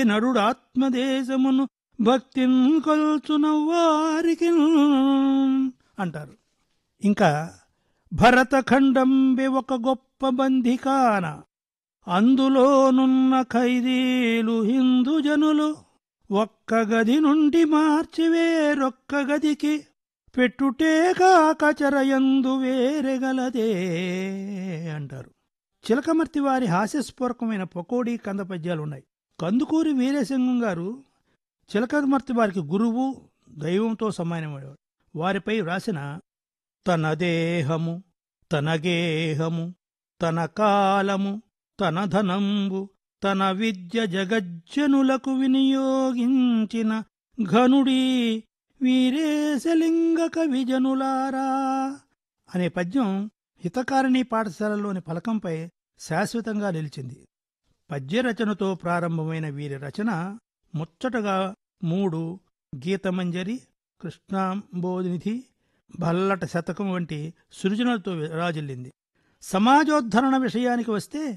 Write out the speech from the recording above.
నరుడాత్మదేశమును భక్తిన్ కొల్చున వారికి అంటారు ఇంకా భరతఖండంబి ఒక గొప్ప బంధికాన అందులోనున్న ఖైదీలు హిందూ జనులు ఒక్క గది నుండి మార్చి వేరొక్క గదికి పెట్టుటే కాక చెరయందు వేరెగలదే అంటారు చిలకమర్తి వారి హాస్యస్ఫూరకమైన పకోడీ కంద పద్యాలున్నాయి కందుకూరి వీరేశంగం గారు చిలకమర్తి వారికి గురువు దైవంతో సమానమైనవాడు వారిపై వ్రాసిన తన దేహము తన గేహము తన కాలము తన ధనంబు తన విద్య జగజ్జనులకు వినియోగించిన ఘనుడీ వీరేశలింగ కవిజనులారా అనే పద్యం హితకారిణి పాఠశాలలోని ఫలకంపై శాశ్వతంగా నిలిచింది పద్యరచనతో ప్రారంభమైన వీరి రచన ముచ్చటగా మూడు గీతమంజరి కృష్ణాంబోనిధి భల్లట శతకం వంటి సృజనలతో రాజిల్లింది సమాజోద్ధరణ విషయానికి వస్తే